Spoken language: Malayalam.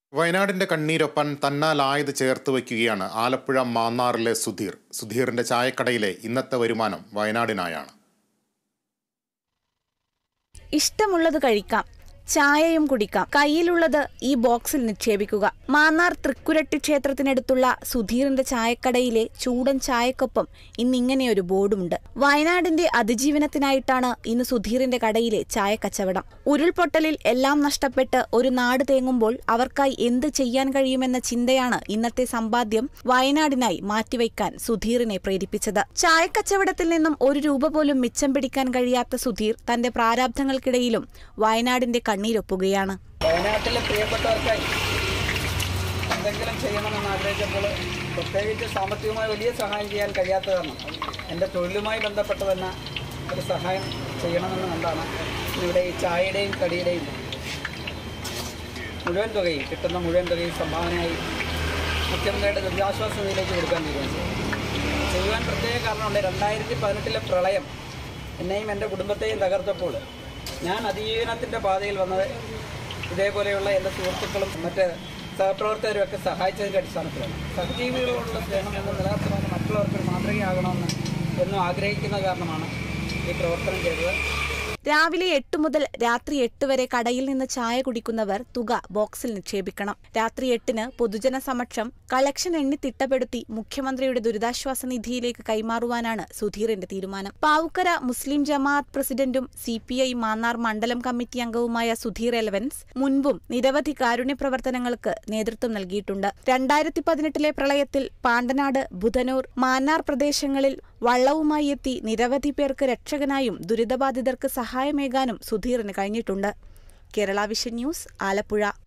വയനാടിന്റെ കണ്ണീരൊപ്പൻ തന്നാലായത് ചേർത്ത് വയ്ക്കുകയാണ് ആലപ്പുഴ മാന്നാറിലെ സുധീർ സുധീറിന്റെ ചായക്കടയിലെ ഇന്നത്തെ വരുമാനം വയനാടിനായാണ് ഇഷ്ടമുള്ളത് കഴിക്കാം ചായയും കുടിക്കാം കയ്യിലുള്ളത് ഈ ബോക്സിൽ നിക്ഷേപിക്കുക മാന്നാർ തൃക്കുരട്ടി ക്ഷേത്രത്തിനടുത്തുള്ള സുധീറിന്റെ ചായക്കടയിലെ ചൂടൻ ചായക്കൊപ്പം ഇന്നിങ്ങനെയൊരു ബോർഡുമുണ്ട് വയനാടിന്റെ അതിജീവനത്തിനായിട്ടാണ് ഇന്ന് സുധീറിന്റെ കടയിലെ ചായ കച്ചവടം ഉരുൾപൊട്ടലിൽ എല്ലാം നഷ്ടപ്പെട്ട് ഒരു നാട് തേങ്ങുമ്പോൾ അവർക്കായി എന്ത് ചെയ്യാൻ കഴിയുമെന്ന ചിന്തയാണ് ഇന്നത്തെ സമ്പാദ്യം വയനാടിനായി മാറ്റിവെക്കാൻ സുധീറിനെ പ്രേരിപ്പിച്ചത് ചായക്കച്ചവടത്തിൽ നിന്നും ഒരു രൂപ പോലും മിച്ചം പിടിക്കാൻ കഴിയാത്ത സുധീർ തന്റെ പ്രാരാബ്ധങ്ങൾക്കിടയിലും വയനാടിന്റെ കണ്ണീരൊപ്പുകയാണ് വയനാട്ടിലെ പ്രിയപ്പെട്ടവർക്കായി എന്തെങ്കിലും ചെയ്യണമെന്ന് ആഗ്രഹിച്ചപ്പോൾ പ്രത്യേകിച്ച് സാമ്പത്തികമായി വലിയ സഹായം ചെയ്യാൻ കഴിയാത്ത കാരണം എൻ്റെ തൊഴിലുമായി ബന്ധപ്പെട്ട് തന്നെ ഒരു സഹായം ചെയ്യണമെന്ന് കണ്ടാണ് ഇവിടെ ഈ ചായയുടെയും കടിയുടെയും മുഴുവൻ തുകയും കിട്ടുന്ന മുഴുവൻ തുകയും സംഭാവനയായി മുഖ്യമന്ത്രിയുടെ ദുരിതാശ്വാസ നിധിയിലേക്ക് കൊടുക്കാൻ തീരുമാനിച്ചത് ചെയ്യുവാൻ പ്രത്യേക കാരണമുണ്ട് രണ്ടായിരത്തി പതിനെട്ടിലെ പ്രളയം എന്നെയും എൻ്റെ കുടുംബത്തെയും തകർത്തപ്പോൾ ഞാൻ അതിജീവനത്തിൻ്റെ പാതയിൽ വന്നത് ഇതേപോലെയുള്ള എൻ്റെ സുഹൃത്തുക്കളും മറ്റ് സഹപ്രവർത്തകരും ഒക്കെ സഹായിച്ചതിൻ്റെ അടിസ്ഥാനത്തിലാണ് സഹജീവികളോടുള്ള സ്നേഹം എന്ന് നിലനിർത്തണമെന്ന് മറ്റുള്ളവർക്ക് ഒരു മാതൃകയാകണമെന്ന് എന്നും ആഗ്രഹിക്കുന്ന കാരണമാണ് ഈ പ്രവർത്തനം ചെയ്തത് രാവിലെ എട്ട് മുതൽ രാത്രി എട്ട് വരെ കടയിൽ നിന്ന് ചായ കുടിക്കുന്നവർ തുക ബോക്സിൽ നിക്ഷേപിക്കണം രാത്രി എട്ടിന് പൊതുജന സമക്ഷം കളക്ഷൻ എണ്ണി തിട്ടപ്പെടുത്തി മുഖ്യമന്ത്രിയുടെ ദുരിതാശ്വാസ നിധിയിലേക്ക് കൈമാറുവാനാണ് സുധീറിന്റെ തീരുമാനം പാവുക്കര മുസ്ലിം ജമാഅത്ത് പ്രസിഡന്റും സി പി ഐ മാന്നാർ മണ്ഡലം കമ്മിറ്റി അംഗവുമായ സുധീർ എലവൻസ് മുൻപും നിരവധി കാരുണ്യ പ്രവർത്തനങ്ങൾക്ക് നേതൃത്വം നൽകിയിട്ടുണ്ട് രണ്ടായിരത്തി പതിനെട്ടിലെ പ്രളയത്തിൽ പാണ്ടനാട് ബുധനൂർ മാന്നാർ പ്രദേശങ്ങളിൽ വള്ളവുമായി എത്തി നിരവധി പേർക്ക് രക്ഷകനായും ദുരിതബാധിതർക്ക് സഹായമേകാനും സുധീറിന് കഴിഞ്ഞിട്ടുണ്ട് കേരള വിഷൻ ന്യൂസ് ആലപ്പുഴ